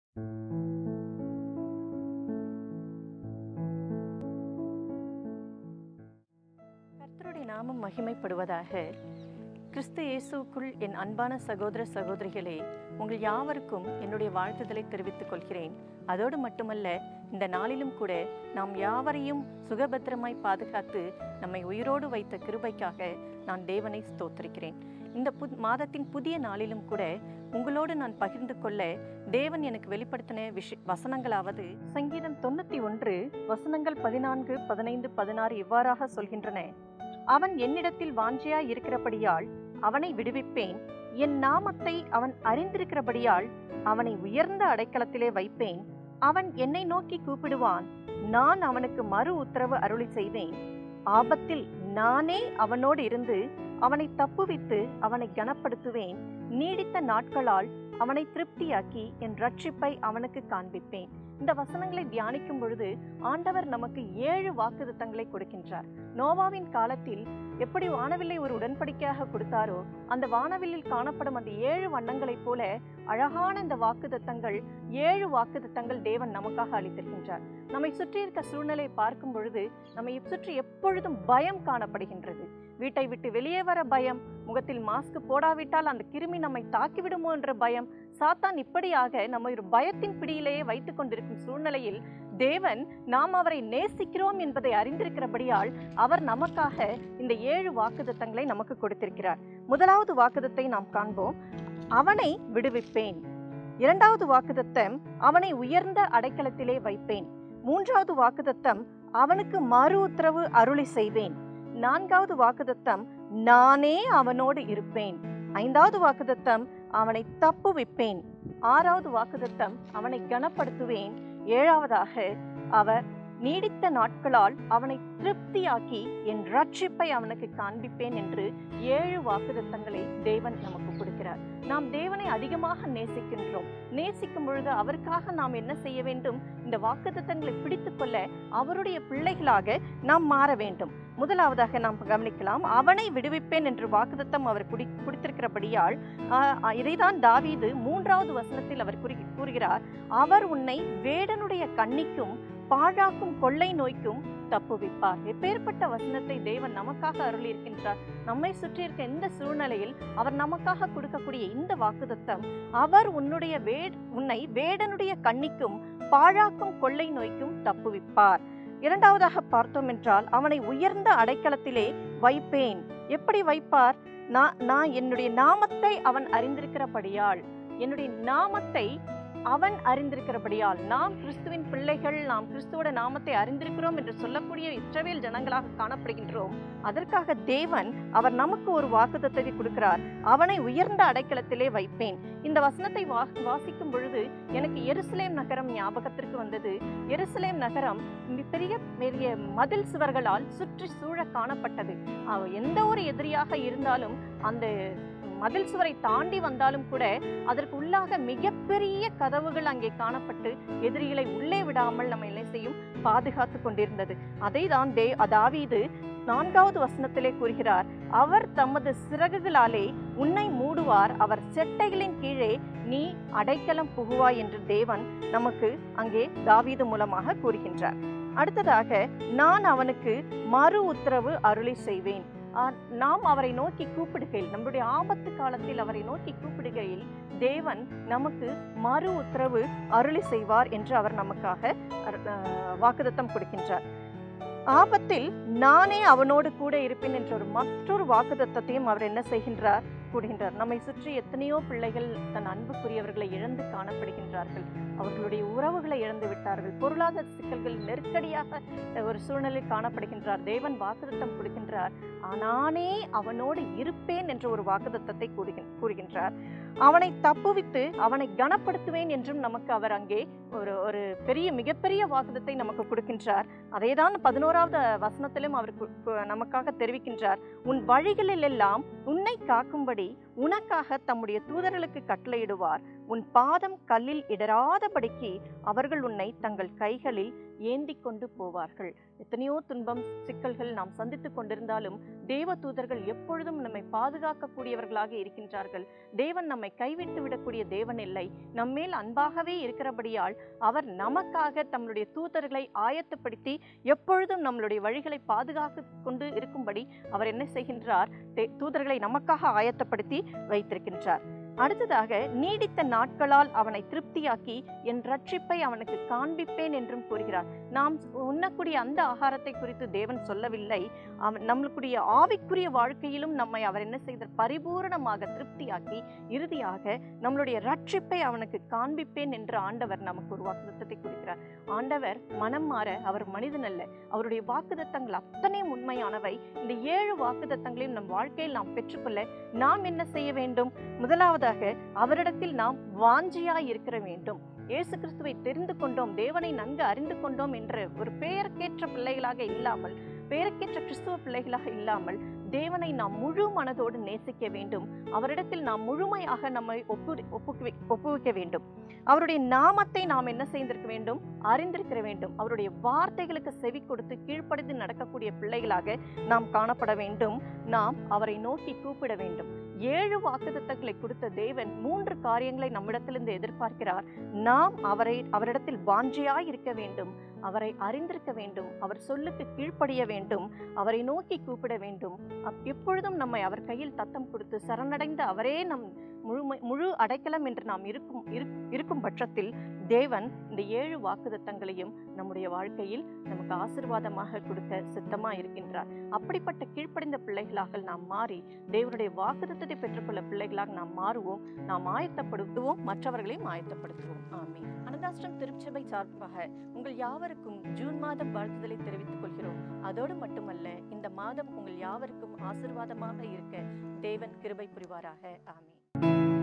கர்த்தருடைய நாமம் மகிமைப்படுவதாக கிறிஸ்து இயேசுக்குள் என் அன்பான சகோதர சகோதரிகளே உங்கள் யாவருக்கும் என்னுடைய வாழ்த்துதலை தெரிவித்துக் கொள்கிறேன் அதோடு மட்டுமல்ல இந்த நாளிலும் கூட நாம் யாவரையும் சுகபத்திரமாய் பாதுகாத்து நம்மை உயிரோடு வைத்த கிருபைக்காக நான் தேவனை ஸ்தோத்திரிக்கிறேன் இந்த புத் மாதத்தின் புதிய நாளிலும் கூட உங்களோடு நான் பகிர்ந்து கொள்ள தேவன் எனக்கு வெளிப்படுத்தின விஷ வசனங்களாவது சங்கீதம் தொண்ணூத்தி ஒன்று வசனங்கள் பதினான்கு பதினைந்து பதினாறு இவ்வாறாக சொல்கின்றன அவன் என்னிடத்தில் வாஞ்சையாய் இருக்கிறபடியால் அவனை விடுவிப்பேன் என் நாமத்தை அவன் அறிந்திருக்கிறபடியால் அவனை உயர்ந்த அடைக்கலத்திலே வைப்பேன் அவன் என்னை நோக்கி கூப்பிடுவான் நான் அவனுக்கு மறு உத்தரவு அருளி செய்வேன் ஆபத்தில் நானே அவனோடு இருந்து அவனை தப்புவித்து அவனை கனப்படுத்துவேன் நீடித்த நாட்களால் அவனை திருப்தியாக்கி என் ரட்சிப்பை அவனுக்கு காண்பிப்பேன் இந்த வசனங்களை தியானிக்கும் பொழுது ஆண்டவர் நமக்கு ஏழு வாக்குத்தத்தங்களை கொடுக்கின்றார் நோவாவின் காலத்தில் எப்படி வானவில்லை ஒரு உடன்படிக்கையாக கொடுத்தாரோ அந்த வானவில்லில் காணப்படும் அந்த ஏழு வண்ணங்களைப் போல அழகான இந்த வாக்குத்தத்தங்கள் ஏழு வாக்குத்தத்தங்கள் தேவன் நமக்காக அளித்திருக்கின்றார் நம்மை சுற்றி இருக்க சூழ்நிலையை பார்க்கும் பொழுது நம்மை சுற்றி எப்பொழுதும் பயம் காணப்படுகின்றது வீட்டை விட்டு வெளியே வர பயம் முகத்தில் மாஸ்க் போடாவிட்டால் அந்த கிருமி நம்மை தாக்கிவிடுமோ என்ற பயம் சாத்தான் இப்படியாக நம்ம ஒரு பயத்தின் பிடியிலேயே வைத்துக் கொண்டிருக்கும் சூழ்நிலையில் தேவன் நாம் அவரை நேசிக்கிறோம் என்பதை அறிந்திருக்கிறபடியால் அவர் நமக்காக இந்த ஏழு வாக்குத்தத்தங்களை நமக்கு கொடுத்திருக்கிறார் முதலாவது வாக்குத்தத்தை நாம் காண்போம் அவனை விடுவிப்பேன் இரண்டாவது வாக்குத்தத்தம் அவனை உயர்ந்த அடைக்கலத்திலே வைப்பேன் மூன்றாவது வாக்குத்தத்தம் அவனுக்கு மறு உத்தரவு அருளி செய்வேன் நான்காவது வாக்குத்தத்தம் நானே அவனோடு இருப்பேன் ஐந்தாவது வாக்குத்தத்தம் அவனை தப்புவிப்பேன் ஆறாவது வாக்குத்தத்தம் அவனை கனப்படுத்துவேன் ஏழாவதாக அவர் நீடித்த நாட்களால் அவனை திருப்தியாக்கி என் ரட்சிப்பை அவனுக்கு காண்பிப்பேன் என்று ஏழு வாக்குத்தத்தங்களை தேவன் நமக்கு கொடுக்கிறார் நாம் தேவனை அதிகமாக நேசிக்கின்றோம் நேசிக்கும் பொழுது அவருக்காக நாம் என்ன செய்ய வேண்டும் இந்த வாக்குத்தத்தங்களை பிடித்து கொள்ள அவருடைய பிள்ளைகளாக நாம் மாற வேண்டும் முதலாவதாக நாம் கவனிக்கலாம் அவனை விடுவிப்பேன் என்று வாக்குத்தத்தம் அவர் குடி குடித்திருக்கிறபடியால் இதைதான் தாவீது மூன்றாவது வசனத்தில் அவர் குறி கூறுகிறார் அவர் உன்னை வேடனுடைய கண்ணிக்கும் பாழாக்கும் கொள்ளை நோய்க்கும் தப்புவிப்பார் எப்பேற்பட்ட வசனத்தை தேவன் நமக்காக அருளி இருக்கின்றார் நம்மை சுற்றி இருக்க எந்த சூழ்நிலையில் அவர் நமக்காக கொடுக்கக்கூடிய இந்த வாக்குதத்தம் அவர் உன்னுடைய வே உன்னை வேடனுடைய கண்ணிக்கும் பாழாக்கும் கொள்ளை நோய்க்கும் தப்புவிப்பார் இரண்டாவதாக பார்த்தோம் என்றால் அவனை உயர்ந்த அடைக்கலத்திலே வைப்பேன் எப்படி வைப்பார் நான் நான் என்னுடைய நாமத்தை அவன் அறிந்திருக்கிறபடியால் என்னுடைய நாமத்தை அவன் அறிந்திருக்கிறபடியால் நாம் கிறிஸ்துவின் பிள்ளைகள் நாம் கிறிஸ்துவோட நாமத்தை அறிந்திருக்கிறோம் என்று சொல்லக்கூடிய இஸ்ரவேல் ஜனங்களாக காணப்படுகின்றோம் அதற்காக தேவன் அவர் நமக்கு ஒரு வாக்குத்தத்தை கொடுக்கிறார் அவனை உயர்ந்த அடைக்கலத்திலே வைப்பேன் இந்த வசனத்தை வா வாசிக்கும் பொழுது எனக்கு எருசலேம் நகரம் ஞாபகத்திற்கு வந்தது எருசலேம் நகரம் பெரிய பெரிய மதில் சுவர்களால் சுற்றி சூழ காணப்பட்டது எந்த ஒரு எதிரியாக இருந்தாலும் அந்த மதில் சுவரை தாண்டி வந்தாலும் கூட அதற்கு உள்ளாக மிகப்பெரிய கதவுகள் அங்கே காணப்பட்டு எதிரிகளை உள்ளே விடாமல் நம்ம என்ன செய்யும் பாதுகாத்து கொண்டிருந்தது அதை தான் தே தாவீது நான்காவது வசனத்திலே கூறுகிறார் அவர் தமது சிறகுகளாலே உன்னை மூடுவார் அவர் செட்டைகளின் கீழே நீ அடைக்கலம் புகுவாய் என்று தேவன் நமக்கு அங்கே தாவீது மூலமாக கூறுகின்றார் அடுத்ததாக நான் அவனுக்கு மறு உத்தரவு அருளி செய்வேன் நாம் அவரை நோக்கி கூப்பிடுகையில் நம்முடைய ஆபத்து காலத்தில் அவரை நோக்கி கூப்பிடுகையில் தேவன் நமக்கு மறு உத்தரவு அருளி செய்வார் என்று அவர் நமக்காக வாக்குதத்தம் கொடுக்கின்றார் ஆபத்தில் நானே அவனோடு கூட இருப்பேன் என்ற ஒரு மற்றொரு வாக்குதத்தத்தையும் அவர் என்ன செய்கின்றார் கூடுகின்றார் நம்மை சுற்றி எத்தனையோ பிள்ளைகள் தன் அன்புக்குரியவர்களை இழந்து காணப்படுகின்றார்கள் அவர்களுடைய உறவுகளை இழந்து விட்டார்கள் பொருளாதார சிக்கல்கள் நெருக்கடியாக ஒரு சூழ்நிலையில் காணப்படுகின்றார் தேவன் வாக்குதத்தம் கொடுக்கின்றார் நானே அவனோடு இருப்பேன் என்ற ஒரு வாக்குதத்தத்தை கூறுகின்றார் அவனை தப்புவித்து அவனை கனப்படுத்துவேன் என்றும் நமக்கு அவர் அங்கே ஒரு ஒரு பெரிய மிகப்பெரிய வாக்குதத்தை நமக்கு கொடுக்கின்றார் அதே தான் பதினோராவது வசனத்திலும் அவர் நமக்காக தெரிவிக்கின்றார் உன் வழிகளில் எல்லாம் உன்னை காக்கும்படி உனக்காக தம்முடைய தூதர்களுக்கு கட்டளையிடுவார் உன் பாதம் கல்லில் இடராதபடிக்கு அவர்கள் உன்னை தங்கள் கைகளில் ஏந்தி கொண்டு போவார்கள் எத்தனையோ துன்பம் சிக்கல்கள் நாம் சந்தித்துக் கொண்டிருந்தாலும் தேவ தூதர்கள் எப்பொழுதும் நம்மை பாதுகாக்கக்கூடியவர்களாக இருக்கின்றார்கள் தேவன் நம்மை நம்மை கைவிட்டு விடக்கூடிய தேவன் இல்லை நம்மேல் அன்பாகவே இருக்கிறபடியால் அவர் நமக்காக தம்முடைய தூதர்களை ஆயத்தப்படுத்தி எப்பொழுதும் நம்மளுடைய வழிகளை பாதுகாத்து கொண்டு இருக்கும்படி அவர் என்ன செய்கின்றார் தே- தூதர்களை நமக்காக ஆயத்தப்படுத்தி வைத்திருக்கின்றார் அடுத்ததாக நீடித்த நாட்களால் அவனை திருப்தியாக்கி என் ரட்சிப்பை அவனுக்கு காண்பிப்பேன் என்றும் கூறுகிறார் நாம் உண்ணக்கூடிய அந்த ஆகாரத்தை குறித்து தேவன் சொல்லவில்லை அவன் நம்மளுடைய ஆவிக்குரிய வாழ்க்கையிலும் நம்மை அவர் என்ன செய்தார் பரிபூரணமாக திருப்தியாக்கி இறுதியாக நம்மளுடைய ரட்சிப்பை அவனுக்கு காண்பிப்பேன் என்று ஆண்டவர் நமக்கு ஒரு வாக்குத்தத்தை குறிக்கிறார் ஆண்டவர் மனம் மாற அவர் மனிதன் அல்ல அவருடைய வாக்குத்தத்தங்கள் அத்தனை உண்மையானவை இந்த ஏழு வாக்குத்தத்தங்களையும் நம் வாழ்க்கையில் நாம் பெற்றுக்கொள்ள நாம் என்ன செய்ய வேண்டும் முதலாவதாக அவரிடத்தில் நாம் வாஞ்சியாய் இருக்க வேண்டும் இயேசு கிறிஸ்துவை தெரிந்து கொண்டோம் தேவனை நன்கு அறிந்து கொண்டோம் என்ற ஒரு பெயருக்கேற்ற பிள்ளைகளாக இல்லாமல் பெயருக்கேற்ற கிறிஸ்துவ பிள்ளைகளாக இல்லாமல் தேவனை நாம் முழு மனதோடு நேசிக்க வேண்டும் அவரிடத்தில் நாம் முழுமையாக நம்மை ஒப்பு ஒப்புவி ஒப்புவிக்க வேண்டும் அவருடைய நாமத்தை நாம் என்ன செய்திருக்க வேண்டும் அறிந்திருக்க வேண்டும் அவருடைய வார்த்தைகளுக்கு செவி கொடுத்து கீழ்ப்படிந்து நடக்கக்கூடிய பிள்ளைகளாக நாம் காணப்பட வேண்டும் நாம் அவரை நோக்கி கூப்பிட வேண்டும் ஏழு வாக்குத்தத்தங்களை கொடுத்த தேவன் மூன்று காரியங்களை நம்மிடத்திலிருந்து எதிர்பார்க்கிறார் நாம் அவரை அவரிடத்தில் வாஞ்சியாய் இருக்க வேண்டும் அவரை அறிந்திருக்க வேண்டும் அவர் சொல்லுக்கு கீழ்ப்படிய வேண்டும் அவரை நோக்கி கூப்பிட வேண்டும் அப்- எப்பொழுதும் நம்மை அவர் கையில் தத்தம் கொடுத்து சரணடைந்த அவரே நம் முழுமை முழு அடைக்கலம் என்று நாம் இருக்கும் இருக்- இருக்கும் பட்சத்தில் தேவன் இந்த ஏழு வாக்குத்தத்தங்களையும் நம்முடைய வாழ்க்கையில் நமக்கு ஆசீர்வாதமாக கொடுக்க சித்தமா இருக்கின்றார் அப்படிப்பட்ட கீழ்ப்படிந்த பிள்ளைகளாக நாம் மாறி தேவனுடைய வாக்குத்தத்தை பெற்றுக்கொள்ள பிள்ளைகளாக நாம் மாறுவோம் நாம் ஆயத்தப்படுத்துவோம் மற்றவர்களையும் ஆயத்தப்படுத்துவோம் ஆமென் அனதாஷ்டம் திருச்சபை சார்பாக உங்கள் யாவருக்கும் ஜூன் மாதம் வாழ்த்துதலை தெரிவித்துக் கொள்கிறோம் அதோடு மட்டுமல்ல இந்த மாதம் உங்கள் யாவருக்கும் ஆசீர்வாதமாக இருக்க தேவன் கிருபை புரிவாராக ஆமென்